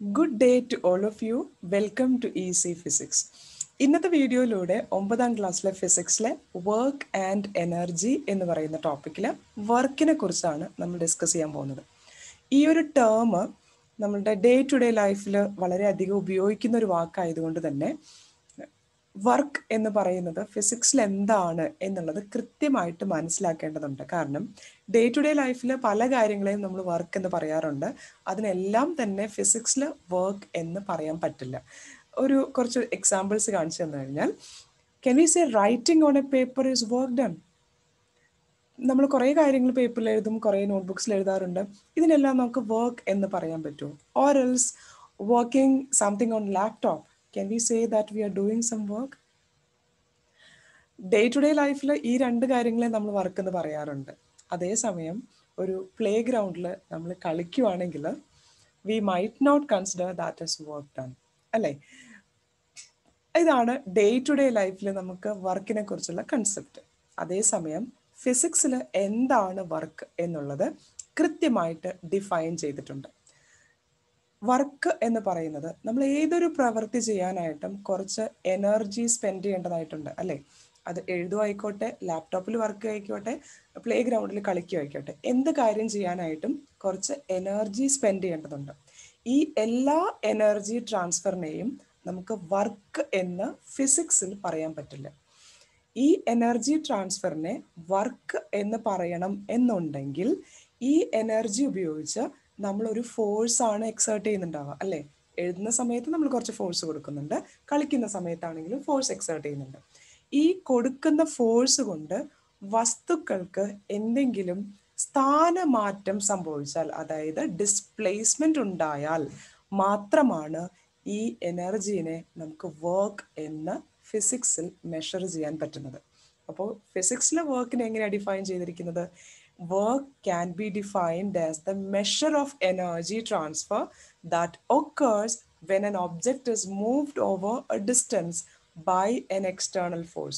Good day to all of you welcome to easy physics ഇന്നത്തെ വീഡിയോയിലൂടെ ഒമ്പതാം ക്ലാസ്സിലെ ഫിസിക്സിലെ വർക്ക് ആൻഡ് എനർജി എന്ന് പറയുന്ന ടോപ്പിക്കിൽ വർക്കിനെ കുറിച്ചാണ് നമ്മൾ ഡിസ്കസ് ചെയ്യാൻ പോകുന്നത് ഈ ഒരു ടേം നമ്മളുടെ ഡേ ടു ഡേ ലൈഫിൽ വളരെയധികം ഉപയോഗിക്കുന്ന ഒരു വാക്കായതുകൊണ്ട് തന്നെ വർക്ക് എന്ന് പറയുന്നത് ഫിസിക്സിൽ എന്താണ് എന്നുള്ളത് കൃത്യമായിട്ട് മനസ്സിലാക്കേണ്ടതുണ്ട് കാരണം ഡേ ടു ഡേ ലൈഫിൽ പല കാര്യങ്ങളെയും നമ്മൾ വർക്ക് എന്ന് പറയാറുണ്ട് അതിനെല്ലാം തന്നെ ഫിസിക്സിൽ വർക്ക് എന്ന് പറയാൻ പറ്റില്ല ഒരു കുറച്ച് എക്സാമ്പിൾസ് കാണിച്ചു തന്നു കഴിഞ്ഞാൽ can we say writing on a paper is work done നമ്മൾ കുറേ കാര്യങ്ങൾ പേപ്പറിൽ എഴുതും കുറേ നോട്ട്ബുക്സിൽ എഴുതാറുണ്ട് ഇതിനെല്ലാം നമുക്ക് വർക്ക് എന്ന് പറയാൻ പറ്റുമോ or else working something on laptop can we say that we are doing some work day to day ലൈഫിൽ ഈ രണ്ട് കാര്യങ്ങളെ നമ്മൾ വർക്ക് എന്ന് പറയാറുണ്ട് അതേസമയം ഒരു പ്ലേ ഗ്രൗണ്ടിൽ നമ്മൾ കളിക്കുവാണെങ്കിൽ we might not consider that is work done അല്ലേ ഇതാണ് ഡേ ടു ഡേ ലൈഫിൽ നമുക്ക് വർക്കിനെ കുറിച്ചുള്ള കൺസെപ്റ്റ് അതേസമയം ഫിസിക്സിൽ എന്താണ് വർക്ക് എന്നുള്ളത് കൃത്യമായിട്ട് ഡിഫൈൻ ചെയ്തിട്ടുണ്ട് വർക്ക് എന്ന് പറയുന്നത് നമ്മൾ ഏതൊരു പ്രവൃത്തി ചെയ്യാനായിട്ടും കുറച്ച് എനർജി സ്പെൻഡ് ചെയ്യേണ്ടതായിട്ടുണ്ട് അല്ലേ അത് എഴുതുമായിക്കോട്ടെ ലാപ്ടോപ്പിൽ വർക്ക് ആയിക്കോട്ടെ പ്ലേ ഗ്രൗണ്ടിൽ കളിക്കുമായിക്കോട്ടെ എന്ത് കാര്യം ചെയ്യാനായിട്ടും കുറച്ച് എനർജി സ്പെൻഡ് ചെയ്യേണ്ടതുണ്ട് ഈ എല്ലാ എനർജി ട്രാൻസ്ഫറിനെയും നമുക്ക് വർക്ക് എന്ന് ഫിസിക്സിൽ പറയാൻ പറ്റില്ല ഈ എനർജി ട്രാൻസ്ഫറിനെ വർക്ക് എന്ന് പറയണം എന്നുണ്ടെങ്കിൽ ഈ എനർജി ഉപയോഗിച്ച് നമ്മളൊരു ഫോഴ്സ് ആണ് എക്സേർട്ട് ചെയ്യുന്നുണ്ടാവുക അല്ലേ എഴുതുന്ന സമയത്ത് നമ്മൾ കുറച്ച് ഫോഴ്സ് കൊടുക്കുന്നുണ്ട് കളിക്കുന്ന സമയത്താണെങ്കിലും ഫോഴ്സ് എക്സേർട്ട് ചെയ്യുന്നുണ്ട് ഈ കൊടുക്കുന്ന ഫോഴ്സ് കൊണ്ട് വസ്തുക്കൾക്ക് എന്തെങ്കിലും സ്ഥാനമാറ്റം സംഭവിച്ചാൽ അതായത് ഡിസ്പ്ലേസ്മെന്റ് ഉണ്ടായാൽ മാത്രമാണ് ഈ എനർജീനെ നമുക്ക് വർക്ക് എന്ന് ഫിസിക്സിൽ മെഷർ ചെയ്യാൻ പറ്റുന്നത് അപ്പോൾ ഫിസിക്സിലെ വർക്കിനെ എങ്ങനെയാണ് ഡിഫൈൻ ചെയ്തിരിക്കുന്നത് work can be defined as the measure of energy transfer that occurs when an object is moved over a distance by an external force.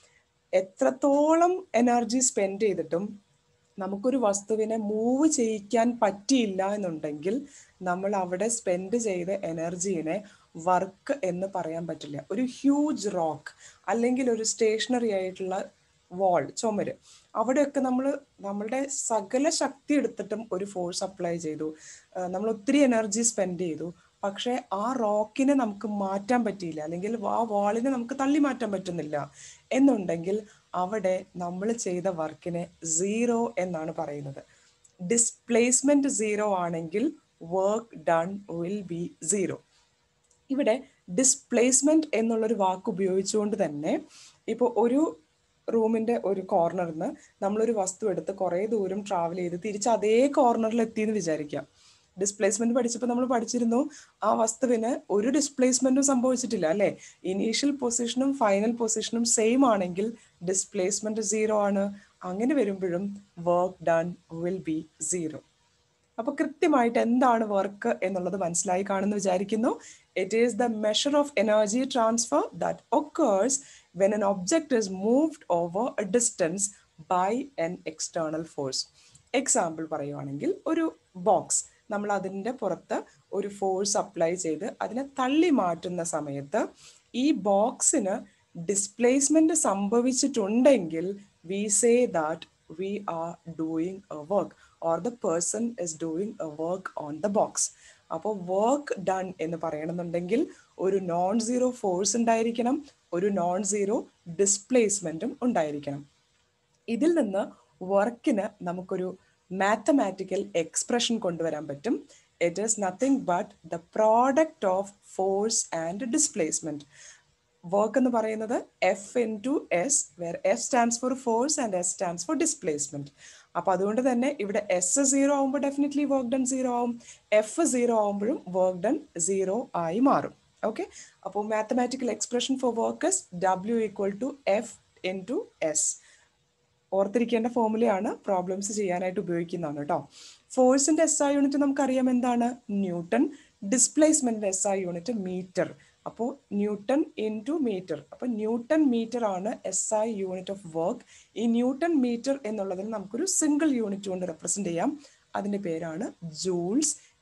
എത്രത്തോളം എനർജി സ്പെൻഡ് ചെയ്തിട്ടും നമുക്കൊരു വസ്തുവിനെ മൂവ് ചെയ്യിക്കാൻ പറ്റിയില്ല എന്നുണ്ടെങ്കിൽ നമ്മൾ അവിടെ സ്പെൻഡ് ചെയ്ത എനർജീനെ വർക്ക് എന്ന് പറയാൻ പറ്റില്ല ഒരു ഹ്യൂജ് റോക്ക് അല്ലെങ്കിൽ ഒരു സ്റ്റേഷനറി ആയിട്ടുള്ള വാൾ ചുമര് അവിടെയൊക്കെ നമ്മൾ നമ്മളുടെ സകല ശക്തി എടുത്തിട്ടും ഒരു ഫോഴ്സ് അപ്ലൈ ചെയ്തു നമ്മൾ ഒത്തിരി എനർജി സ്പെൻഡ് ചെയ്തു പക്ഷേ ആ റോക്കിനെ നമുക്ക് മാറ്റാൻ പറ്റിയില്ല അല്ലെങ്കിൽ ആ വാളിനെ നമുക്ക് തള്ളി മാറ്റാൻ പറ്റുന്നില്ല എന്നുണ്ടെങ്കിൽ അവിടെ നമ്മൾ ചെയ്ത വർക്കിനെ സീറോ എന്നാണ് പറയുന്നത് ഡിസ്പ്ലേസ്മെന്റ് സീറോ ആണെങ്കിൽ work done will be zero ഇവിടെ ഡിസ്പ്ലേസ്മെന്റ് എന്നുള്ളൊരു വാക്ക് ഉപയോഗിച്ചുകൊണ്ട് തന്നെ ഇപ്പോൾ ഒരു റൂമിന്റെ ഒരു കോർണറിൽ നിന്ന് നമ്മളൊരു വസ്തു എടുത്ത് കുറേ ദൂരം ട്രാവൽ ചെയ്ത് തിരിച്ച് അതേ കോർണറിൽ എത്തിയെന്ന് വിചാരിക്കാം ഡിസ്പ്ലേസ്മെന്റ് പഠിച്ചപ്പോൾ നമ്മൾ പഠിച്ചിരുന്നു ആ വസ്തുവിന് ഒരു ഡിസ്പ്ലേസ്മെന്റും സംഭവിച്ചിട്ടില്ല അല്ലെ ഇനീഷ്യൽ പൊസിഷനും ഫൈനൽ പൊസിഷനും സെയിം ആണെങ്കിൽ ഡിസ്പ്ലേസ്മെന്റ് സീറോ ആണ് അങ്ങനെ വരുമ്പോഴും work done will be zero അപ്പൊ കൃത്യമായിട്ട് എന്താണ് വർക്ക് എന്നുള്ളത് മനസ്സിലായി കാണുന്നു വിചാരിക്കുന്നു it is the measure of energy transfer that occurs when an object is moved over a distance by an external force example പറയുവാണെങ്കിൽ ഒരു ബോക്സ് നമ്മൾ അതിൻ്റെ പുറത്ത് ഒരു ഫോഴ്സ് അപ്ലൈ ചെയ്ത് അതിനെ തള്ളി മാറ്റുന്ന സമയത്ത് ഈ ബോക്സിന് ഡിസ്പ്ലേസ്മെന്റ് സംഭവിച്ചിട്ടുണ്ടെങ്കിൽ we say that we are doing a work or the person is doing a work on the box അപ്പോൾ വർക്ക് ഡൺ എന്ന് പറയണമെന്നുണ്ടെങ്കിൽ ഒരു നോൺ സീറോ ഫോഴ്സ് ഉണ്ടായിരിക്കണം ഒരു നോൺ സീറോ ഡിസ്പ്ലേസ്മെന്റും ഉണ്ടായിരിക്കണം ഇതിൽ നിന്ന് വർക്കിന് നമുക്കൊരു മാത്തമാറ്റിക്കൽ എക്സ്പ്രഷൻ കൊണ്ടുവരാൻ പറ്റും it is nothing but the product of force and displacement work എന്ന് പറയുന്നത് F into S where F stands for force and S stands for displacement അപ്പൊ അതുകൊണ്ട് തന്നെ ഇവിടെ എസ് സീറോ ആകുമ്പോൾ ഡെഫിനറ്റ്ലി വർക്ക് ഡൺ സീറോ ആവും F zero ആകുമ്പോഴും work done zero ആയി മാറും ഓക്കെ അപ്പോൾ mathematical expression for workers W equal to F into S ഓർത്തിരിക്കേണ്ട ഫോർമുലയാണ് പ്രോബ്ലംസ് ചെയ്യാനായിട്ട് ഉപയോഗിക്കുന്നതാണ് കേട്ടോ ഫോഴ്സിന്റെ എസ് ഐ യൂണിറ്റ് നമുക്കറിയാം എന്താണ് ന്യൂട്ടൺ ഡിസ്പ്ലേസ്മെന്റിന്റെ എസ് ഐ യൂണിറ്റ് മീറ്റർ അപ്പോൾ ന്യൂട്ടൺ ഇൻ ടു മീറ്റർ അപ്പോൾ ന്യൂട്ടൺ മീറ്റർ ആണ് S I unit of work ഈ ന്യൂട്ടൺ മീറ്റർ എന്നുള്ളതിന് നമുക്കൊരു സിംഗിൾ യൂണിറ്റ് കൊണ്ട് റെപ്രസെന്റ് ചെയ്യാം അതിന്റെ പേരാണ് ജൂൾസ്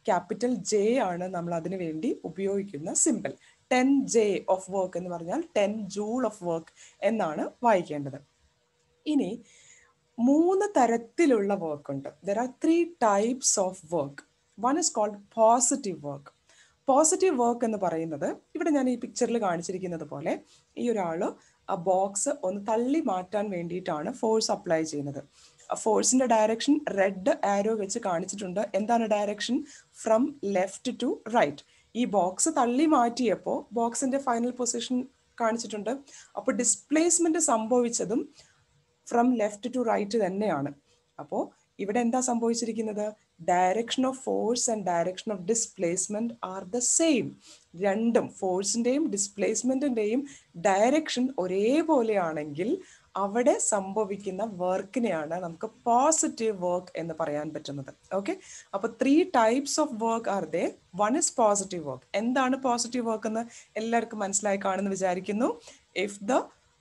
ക്യാപിറ്റൽ ജെ ആണ് നമ്മൾ അതിനു വേണ്ടി ഉപയോഗിക്കുന്ന simple ten J of work എന്ന് പറഞ്ഞാൽ ടെൻ ജൂൾ ഓഫ് വർക്ക് എന്നാണ് വായിക്കേണ്ടത് ഇനി മൂന്ന് തരത്തിലുള്ള വർക്ക് ഉണ്ട് there are three types of work one is called positive work positive work എന്ന് പറയുന്നത് ഇവിടെ ഞാൻ ഈ പിക്ചറിൽ കാണിച്ചിരിക്കുന്നത് പോലെ ഈ ഒരാൾ ആ ബോക്സ് ഒന്ന് തള്ളി മാറ്റാൻ വേണ്ടിയിട്ടാണ് ഫോഴ്സ് അപ്ലൈ ചെയ്യുന്നത് ഫോഴ്സിന്റെ ഡയറക്ഷൻ റെഡ് ആരോ വെച്ച് കാണിച്ചിട്ടുണ്ട് എന്താണ് direction from left to right ഈ ബോക്സ് തള്ളി മാറ്റിയപ്പോൾ ബോക്സിന്റെ ഫൈനൽ പൊസിഷൻ കാണിച്ചിട്ടുണ്ട് അപ്പോൾ ഡിസ്പ്ലേസ്മെന്റ് സംഭവിച്ചതും ഫ്രം ലെഫ്റ്റ് ടു റൈറ്റ് തന്നെയാണ് അപ്പോൾ ഇവിടെ എന്താ സംഭവിച്ചിരിക്കുന്നത് direction of force and direction of displacement are the same രണ്ടും ഫോഴ്സിന്റെയും ഡിസ്പ്ലേസ്മെന്റിന്റെയും ഡയറക്ഷൻ ഒരേപോലെയാണെങ്കിൽ അവിടെ സംഭവിക്കുന്ന വർക്കിനെയാണ് നമുക്ക് പോസിറ്റീവ് വർക്ക് എന്ന് പറയാൻ പറ്റുന്നത് ഓക്കെ അപ്പൊ three types of work are they one is positive work എന്താണ് പോസിറ്റീവ് വർക്ക് എന്ന് എല്ലാവർക്കും മനസ്സിലായി കാണുമെന്ന് വിചാരിക്കുന്നു if the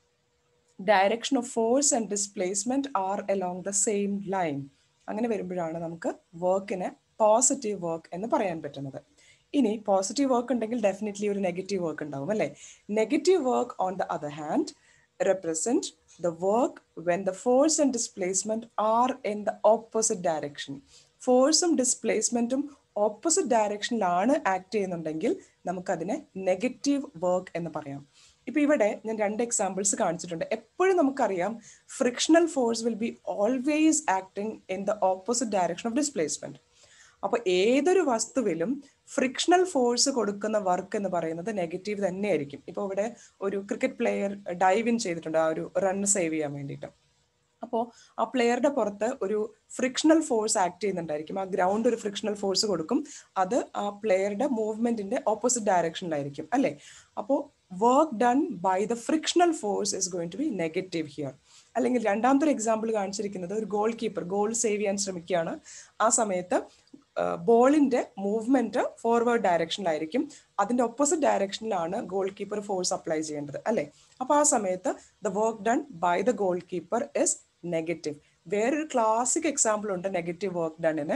direction of force and displacement are along the same line അങ്ങനെ വരുമ്പോഴാണ് നമുക്ക് വർക്കിനെ പോസിറ്റീവ് വർക്ക് എന്ന് പറയാൻ പറ്റുന്നത് ഇനി പോസിറ്റീവ് വർക്ക് ഉണ്ടെങ്കിൽ ഡെഫിനറ്റ്ലി ഒരു നെഗറ്റീവ് വർക്ക് ഉണ്ടാവും അല്ലേ negative work on the other hand represent the work when the force and displacement are in the opposite direction. ഫോഴ്സും ഡിസ്പ്ലേസ്മെന്റും ഓപ്പോസിറ്റ് ഡയറക്ഷനിലാണ് ആക്ട് ചെയ്യുന്നുണ്ടെങ്കിൽ നമുക്കതിനെ നെഗറ്റീവ് വർക്ക് എന്ന് പറയാം ഇപ്പൊ ഇവിടെ ഞാൻ രണ്ട് എക്സാമ്പിൾസ് കാണിച്ചിട്ടുണ്ട് എപ്പോഴും നമുക്കറിയാം frictional force will be always acting in the opposite direction of displacement അപ്പൊ ഏതൊരു വസ്തുവിലും ഫ്രിക്ഷണൽ ഫോഴ്സ് കൊടുക്കുന്ന വർക്ക് എന്ന് പറയുന്നത് നെഗറ്റീവ് തന്നെയായിരിക്കും ഇപ്പോൾ ഇവിടെ ഒരു ക്രിക്കറ്റ് പ്ലെയർ ഡൈവ് ഇൻ ചെയ്തിട്ടുണ്ട് ആ ഒരു റൺ സേവ് ചെയ്യാൻ വേണ്ടിയിട്ട് അപ്പോൾ ആ പ്ലെയറുടെ പുറത്ത് ഒരു ഫ്രിക്ഷണൽ ഫോഴ്സ് ആക്ട് ചെയ്യുന്നുണ്ടായിരിക്കും ആ ഗ്രൗണ്ട് ഒരു ഫ്രിക്ഷണൽ ഫോഴ്സ് കൊടുക്കും അത് ആ പ്ലെയറുടെ മൂവ്മെന്റിന്റെ ഓപ്പോസിറ്റ് ഡയറക്ഷനിലായിരിക്കും അല്ലേ അപ്പോൾ work done by the frictional force is going to be negative here അല്ലെങ്കിൽ രണ്ടാമത്തെ ഒരു എക്സാമ്പിൾ കാണിച്ചിരിക്കുന്നത് ഒരു ഗോൾ കീപ്പർ ഗോൾ സേവ് ചെയ്യാൻ ശ്രമിക്കുകയാണ് ആ സമയത്ത് ബോളിന്റെ മൂവ്മെന്റ് ഫോർവേഡ് ഡയറക്ഷനിലായിരിക്കും അതിന്റെ ഓപ്പോസിറ്റ് ഡയറക്ഷനിലാണ് ഗോൾ കീപ്പർ ഫോഴ്സ് അപ്ലൈ ചെയ്യേണ്ടത് അല്ലെ അപ്പൊ ആ സമയത്ത് the work done by the goal keeper is negative വേറൊരു ക്ലാസിക് എക്സാമ്പിൾ ഉണ്ട് നെഗറ്റീവ് വർക്ക് ഡണ്ണിന്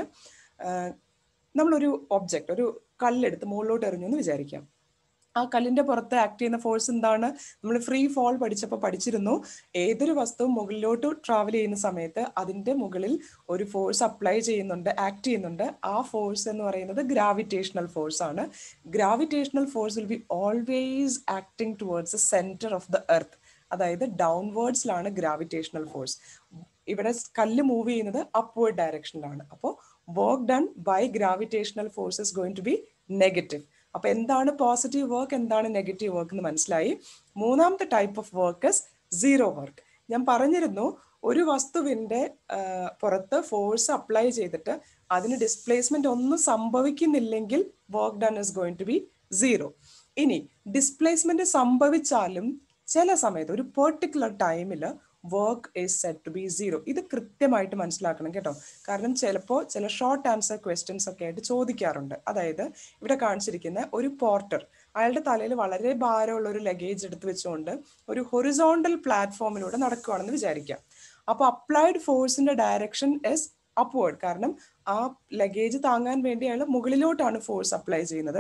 നമ്മളൊരു ഒബ്ജക്റ്റ് ഒരു കല്ലെടുത്ത് മുകളിലോട്ട് എറിഞ്ഞു എന്ന് വിചാരിക്കാം ആ കല്ലിന്റെ പുറത്ത് ആക്ട് ചെയ്യുന്ന ഫോഴ്സ് എന്താണ് നമ്മൾ ഫ്രീ ഫോൾ പഠിച്ചപ്പോൾ പഠിച്ചിരുന്നു ഏതൊരു വസ്തുവും മുകളിലോട്ട് ട്രാവൽ ചെയ്യുന്ന സമയത്ത് അതിന്റെ മുകളിൽ ഒരു ഫോഴ്സ് അപ്ലൈ ചെയ്യുന്നുണ്ട് ആക്ട് ചെയ്യുന്നുണ്ട് ആ ഫോഴ്സ് എന്ന് പറയുന്നത് ഗ്രാവിറ്റേഷണൽ ഫോഴ്സ് ആണ് gravitational force will be always acting towards the centre of the earth അതായത് ഡൗൺവേർഡ്സിലാണ് ഗ്രാവിറ്റേഷണൽ ഫോഴ്സ് ഇവിടെ കല്ല് മൂവ് ചെയ്യുന്നത് അപ്വേർഡ് ഡയറക്ഷനിലാണ് അപ്പോൾ work done by gravitational force is going to be negative അപ്പൊ എന്താണ് പോസിറ്റീവ് വർക്ക് എന്താണ് നെഗറ്റീവ് വർക്ക് എന്ന് മനസ്സിലായി മൂന്നാമത്തെ type of work is zero work ഞാൻ പറഞ്ഞിരുന്നു ഒരു വസ്തുവിന്റെ പുറത്ത് ഫോഴ്സ് അപ്ലൈ ചെയ്തിട്ട് അതിന് ഡിസ്പ്ലേസ്മെന്റ് ഒന്നും സംഭവിക്കുന്നില്ലെങ്കിൽ work done is going to be zero ഇനി ഡിസ്പ്ലേസ്മെന്റ് സംഭവിച്ചാലും ചില സമയത്ത് ഒരു പെർട്ടിക്കുലർ ടൈമിൽ work is set to be zero ഇത് കൃത്യമായിട്ട് മനസ്സിലാക്കണം കേട്ടോ കാരണം ചിലപ്പോൾ ചില ഷോർട്ട് ആൻസർ ക്വസ്റ്റ്യൻസ് ഒക്കെ ആയിട്ട് ചോദിക്കാറുണ്ട് അതായത് ഇവിടെ കാണിച്ചിരിക്കുന്ന ഒരു പോർട്ടർ അയാളുടെ തലയിൽ വളരെ ഭാരമുള്ള ഒരു ലഗേജ് എടുത്ത് വെച്ചുകൊണ്ട് ഒരു ഹൊറിസോണ്ടൽ പ്ലാറ്റ്ഫോമിലൂടെ നടക്കുകയാണെന്ന് വിചാരിക്കാം അപ്പോൾ അപ്ലൈഡ് ഫോഴ്സിന്റെ ഡയറക്ഷൻ ഇസ് അപ്വേർഡ് കാരണം ആ ലഗേജ് താങ്ങാൻ വേണ്ടി അയാൾ മുകളിലോട്ടാണ് ഫോഴ്സ് അപ്ലൈ ചെയ്യുന്നത്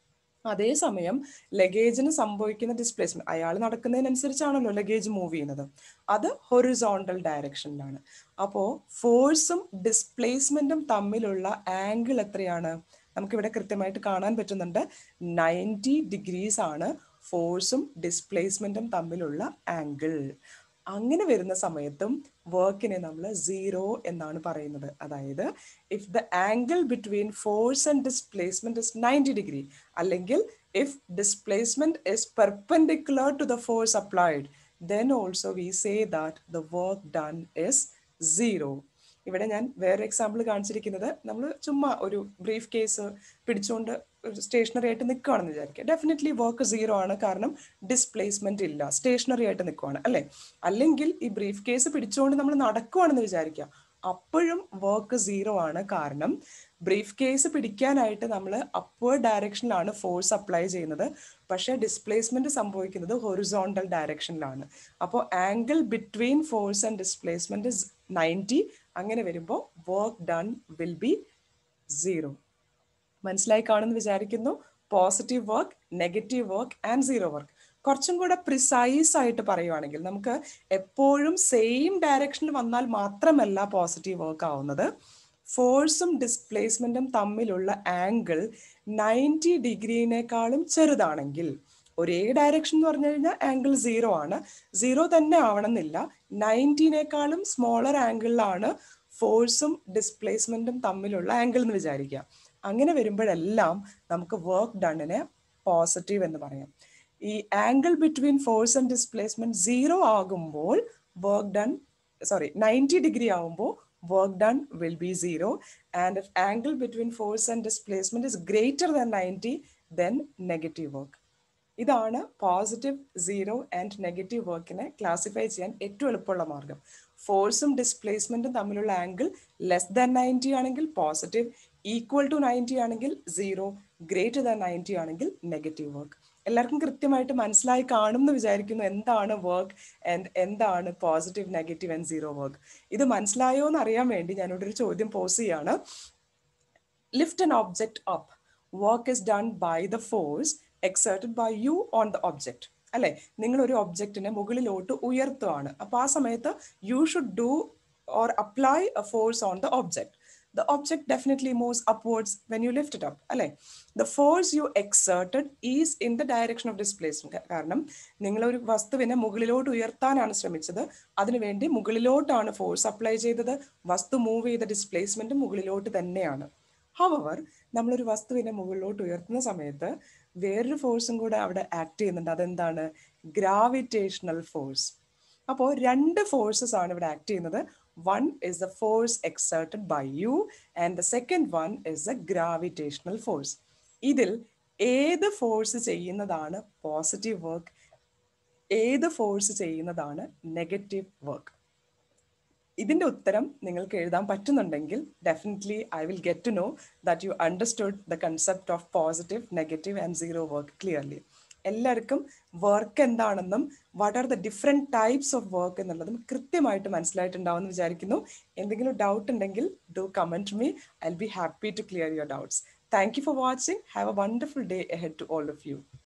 അതേസമയം ലഗേജിന് സംഭവിക്കുന്ന ഡിസ്പ്ലേസ്മെന്റ് അയാൾ നടക്കുന്നതിനനുസരിച്ചാണല്ലോ ലഗേജ് മൂവ് ചെയ്യുന്നത് അത് ഹൊറിസോണ്ടൽ ഡയറക്ഷനിലാണ് അപ്പോൾ ഫോഴ്സും ഡിസ്പ്ലേസ്മെന്റും തമ്മിലുള്ള ആംഗിൾ എത്രയാണ് നമുക്കിവിടെ കൃത്യമായിട്ട് കാണാൻ പറ്റുന്നുണ്ട് നയൻറ്റി ഡിഗ്രീസ് ആണ് ഫോഴ്സും ഡിസ്പ്ലേസ്മെന്റും തമ്മിലുള്ള ആംഗിൾ അങ്ങനെ വരുന്ന സമയത്തും വർക്കിനെ നമ്മൾ സീറോ എന്നാണ് പറയുന്നത് അതായത് if the angle between force and displacement is ninety degree അല്ലെങ്കിൽ if displacement is perpendicular to the force applied then also we say that the work done is zero ഇവിടെ ഞാൻ വേറെ എക്സാമ്പിൾ കാണിച്ചിരിക്കുന്നത് നമ്മൾ ചുമ്മാ ഒരു ബ്രീഫ് കേസ് പിടിച്ചുകൊണ്ട് stationery ആയിട്ട് നിൽക്കുകയാണെന്ന് വിചാരിക്കുക ഡെഫിനറ്റ്ലി വർക്ക് സീറോ ആണ് കാരണം ഡിസ്പ്ലേസ്മെന്റ് ഇല്ല സ്റ്റേഷനറി ആയിട്ട് നിൽക്കുവാണ് അല്ലെ അല്ലെങ്കിൽ ഈ ബ്രീഫ് കേസ് പിടിച്ചുകൊണ്ട് നമ്മൾ നടക്കുവാണെന്ന് വിചാരിക്കുക അപ്പോഴും വർക്ക് സീറോ ആണ് കാരണം ബ്രീഫ് കേസ് പിടിക്കാനായിട്ട് നമ്മൾ അപ്വേർഡ് ഡയറക്ഷനിലാണ് ഫോഴ്സ് അപ്ലൈ ചെയ്യുന്നത് പക്ഷേ ഡിസ്പ്ലേസ്മെന്റ് സംഭവിക്കുന്നത് ഹൊറിസോണ്ടൽ ഡയറക്ഷനിലാണ് അപ്പോൾ angle between force and displacement is ninety അങ്ങനെ വരുമ്പോൾ work done will be zero മനസ്സിലായി കാണുമെന്ന് വിചാരിക്കുന്നു positive work negative work and zero work കുറച്ചും കൂടെ പ്രിസൈസ് ആയിട്ട് പറയുവാണെങ്കിൽ നമുക്ക് എപ്പോഴും സെയിം ഡയറക്ഷനിൽ വന്നാൽ മാത്രമല്ല പോസിറ്റീവ് വർക്ക് ആവുന്നത് ഫോഴ്സും ഡിസ്പ്ലേസ്മെന്റും തമ്മിലുള്ള ആംഗിൾ നയൻറ്റി ഡിഗ്രീനേക്കാളും ചെറുതാണെങ്കിൽ ഒരേ ഡയറക്ഷൻ എന്ന് പറഞ്ഞു കഴിഞ്ഞാൽ ആംഗിൾ സീറോ ആണ് സീറോ തന്നെ ആവണമെന്നില്ല നയൻറ്റീനേക്കാളും സ്മോളർ ആംഗിളിലാണ് ഫോഴ്സും ഡിസ്പ്ലേസ്മെന്റും തമ്മിലുള്ള ആംഗിൾ എന്ന് വിചാരിക്കുക അങ്ങനെ വരുമ്പോഴെല്ലാം നമുക്ക് വർക്ക് ഡണ്ണിനെ പോസിറ്റീവ് എന്ന് പറയാം ഈ angle between force and displacement zero ആകുമ്പോൾ work done sorry ninety degree ആകുമ്പോൾ work done will be zero and if angle between force and displacement is greater than ninety then negative work ഇതാണ് positive zero and negative വർക്കിനെ classify ചെയ്യാൻ ഏറ്റവും എളുപ്പമുള്ള മാർഗം ഫോഴ്സും ഡിസ്പ്ലേസ്മെന്റും തമ്മിലുള്ള ആംഗിൾ ലെസ് ദാൻ നയൻറ്റി ആണെങ്കിൽ പോസിറ്റീവ് ഈക്വൽ ടു നയൻറ്റി ആണെങ്കിൽ സീറോ ഗ്രേറ്റർ ദാൻ നയൻറ്റി ആണെങ്കിൽ നെഗറ്റീവ് വർക്ക് എല്ലാവർക്കും കൃത്യമായിട്ട് മനസ്സിലായി കാണും എന്ന് വിചാരിക്കുന്നു എന്താണ് വർക്ക് ആൻഡ് എന്താണ് positive negative and zero work ഇത് മനസ്സിലായോ എന്ന് അറിയാൻ വേണ്ടി ഞാനിവിടെ ഒരു ചോദ്യം പോസ് ചെയ്യാണ് lift an object up work is done by the force exerted by you on the object അല്ലെ നിങ്ങൾ ഒരു ഒബ്ജക്റ്റിനെ മുകളിലോട്ട് ഉയർത്തുകയാണ് അപ്പൊ ആ സമയത്ത് you should do or apply a force on the object the object definitely moves upwards when you lift it up അല്ലെ the force you exerted is in the direction of displacement കാരണം നിങ്ങൾ ഒരു വസ്തുവിനെ മുകളിലോട്ട് ഉയർത്താനാണ് ശ്രമിച്ചത് അതിനുവേണ്ടി മുകളിലോട്ടാണ് ഫോഴ്സ് അപ്ലൈ ചെയ്തത് വസ്തു മൂവ് ചെയ്ത ഡിസ്പ്ലേസ്മെന്റ് മുകളിലോട്ട് തന്നെയാണ് ഹവർ നമ്മളൊരു വസ്തുവിനെ മുകളിലോട്ട് ഉയർത്തുന്ന സമയത്ത് വേറൊരു ഫോഴ്സും കൂടെ അവിടെ ആക്ട് ചെയ്യുന്നുണ്ട് അതെന്താണ് ഗ്രാവിറ്റേഷണൽ ഫോഴ്സ് അപ്പോൾ രണ്ട് ഫോഴ്സസ് ആണ് ഇവിടെ ആക്ട് ചെയ്യുന്നത് one is the force exerted by you and the second one is the gravitational force ഇതിൽ ഏത് ഫോഴ്സ് ചെയ്യുന്നതാണ് പോസിറ്റീവ് വർക്ക് ഏത് ഫോഴ്സ് ചെയ്യുന്നതാണ് നെഗറ്റീവ് വർക്ക് ഇതിന്റെ ഉത്തരം നിങ്ങൾക്ക് എഴുതാൻ പറ്റുന്നുണ്ടെങ്കിൽ definitely I will get to know that you understood the concept of positive negative and zero work clearly എല്ലാവർക്കും വർക്ക് എന്താണെന്നും what are the different types of work എന്നുള്ളതും കൃത്യമായിട്ട് മനസ്സിലായിട്ടുണ്ടാവുമെന്ന് വിചാരിക്കുന്നു എന്തെങ്കിലും ഡൗട്ട് ഉണ്ടെങ്കിൽ do comment me I be happy to clear your doubts thank you for watching have a wonderful day ahead to all of U